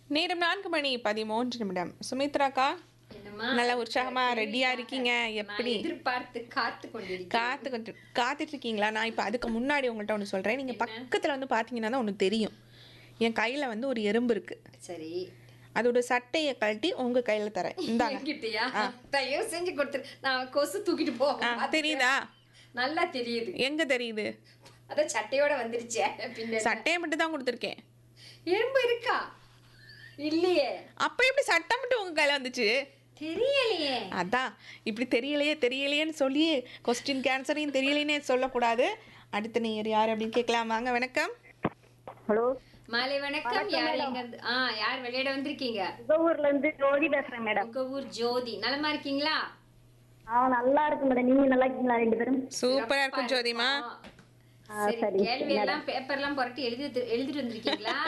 நேரம் நான்கு மணி பதிமூன்று நிமிடம் சுமித்ராக்கா என்னம்மா? நல்லா உற்சாகமா ரெடியா இருக்கீங்க நான் எப்படி எதிர்பார்த்து காத்து கொண்டிருக்கேன் காத்து கொண்டு காத்துட்டு இருக்கீங்களா நான் இப்போ அதுக்கு முன்னாடி உங்கள்கிட்ட ஒன்று சொல்றேன் நீங்க பக்கத்துல வந்து பாத்தீங்கன்னா தான் ஒன்று தெரியும் என் கையில வந்து ஒரு எறும்பு இருக்கு சரி அதோட சட்டையை கழட்டி உங்க கையில தரேன் இந்தாங்க என்கிட்டயா தயவு செஞ்சு கொடுத்துரு நான் கொசு தூக்கிட்டு ஆ, போவேன் தெரியுதா நல்லா தெரியுது எங்க தெரியுது அதான் சட்டையோட வந்துருச்சே பின்ன சட்டையை மட்டும் தான் கொடுத்துருக்கேன் எறும்பு இருக்கா இல்லையே அப்ப எப்படி சட்டை மட்டும் உங்க கையில வந்துச்சு தெரியலையே அதான் இப்படி தெரியலையே தெரியலையேன்னு சொல்லி கொஸ்டின் கேன்சரையும் தெரியலையே சொல்லக்கூடாது அடுத்த நேயர் யார் அப்படின்னு கேட்கலாம் வாங்க வணக்கம் ஹலோ மாலை வணக்கம் யார் எங்க இருந்து ஆ யார் விளையாட வந்திருக்கீங்க உங்க இருந்து ஜோதி பேசுறேன் மேடம் உங்க ஊர் ஜோதி நலமா இருக்கீங்களா ஆ நல்லா இருக்கு மேடம் நீங்க நல்லா இருக்கீங்களா ரெண்டு பேரும் சூப்பரா இருக்கும் ஜோதிமா ஆ. சரி கேள்வி எல்லாம் பேப்பர் எல்லாம் புரட்டி எழுதி எழுதிட்டு வந்திருக்கீங்களா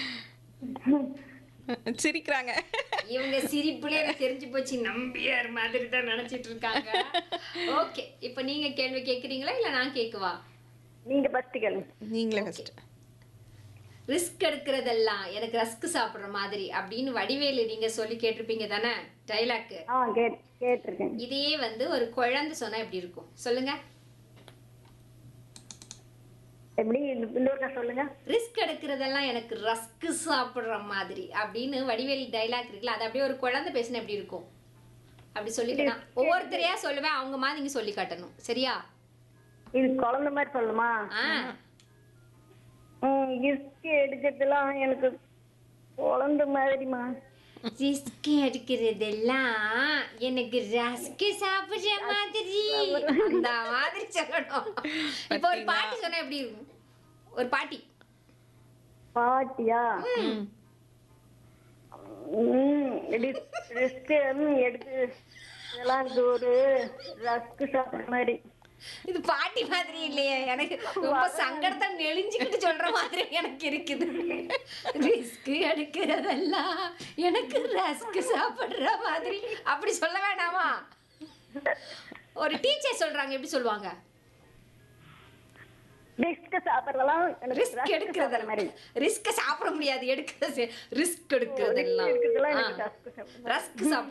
சிரிக்கிறாங்க இவங்க சிரிப்புல எனக்கு தெரிஞ்சு போச்சு நம்பியார் மாதிரி தான் நினைச்சிட்டு இருக்காங்க ஓகே இப்போ நீங்க கேள்வி கேக்குறீங்களா இல்ல நான் கேக்குவா நீங்க ஃபர்ஸ்ட் கேளுங்க நீங்களே ஃபர்ஸ்ட் ரிஸ்க் எடுக்கிறதெல்லாம் எனக்கு ரஸ்க் சாப்பிடுற மாதிரி அப்படின்னு வடிவேலு நீங்க சொல்லி கேட்டிருப்பீங்க தானே டைலாக் ஆ கேட் கேட்டிருக்கேன் இதையே வந்து ஒரு குழந்தை சொன்னா எப்படி இருக்கும் சொல்லுங்க எப்படி இன்னொருக்கா சொல்லுங்க ரிஸ்க் எடுக்கிறதெல்லாம் எனக்கு ரஸ்க் சாப்பிடுற மாதிரி அப்படின்னு வடிவேலு டைலாக் இருக்குல்ல அது அப்படியே ஒரு குழந்தை பேசினா எப்படி இருக்கும் அப்படி சொல்லிட்டு ஒவ்வொருத்தரையா சொல்லுவேன் அவங்க மாதிரி நீங்க சொல்லி காட்டணும் சரியா இது குழந்தை மாதிரி சொல்லுமா ஆ ம் கிஃப்ட் எடுக்கிறதுலாம் எனக்கு குழந்தை மாதிரிமா ரிஸ்க் எடுக்கிறதெல்லாம் எனக்கு ரஸ்க் சாப்பிடுற மாதிரி அந்த மாதிரி சொல்லணும் இப்போ ஒரு பாட்டி சொன்னா எப்படி இருக்கும் ஒரு பாட்டி பாட்டியா ம் ரிஸ்க் எடுத்து இதெல்லாம் எனக்கு ஒரு ரஸ்க் சாப்பிட்ற மாதிரி இது பாட்டி மாதிரி இல்லையே எனக்கு ரொம்ப சங்கடத்தை நெளிஞ்சுக்கிட்டு சொல்ற மாதிரி எனக்கு இருக்குது ரிஸ்க் எடுக்கிறதெல்லாம் எனக்கு ரஸ்க் சாப்பிடுற மாதிரி அப்படி சொல்ல வேண்டாமா ஒரு டீச்சர் சொல்றாங்க எப்படி சொல்லுவாங்க ரிஸ்க் சாப்பிட்றதெல்லாம் எனக்கு ரிஸ்க் rusk சாப்பிடுற எடுக்கிறதெல்லாம் மாதிரி ரிஸ்க் சாப்பிட முடியாது எடுக்கிறது ரிஸ்க் எடுக்கிறதெல்லாம் எடுக்கிறதெல்லாம் எனக்கு ரஸ்க் சாப்பிட்ற ரஸ்க் சாப்பிட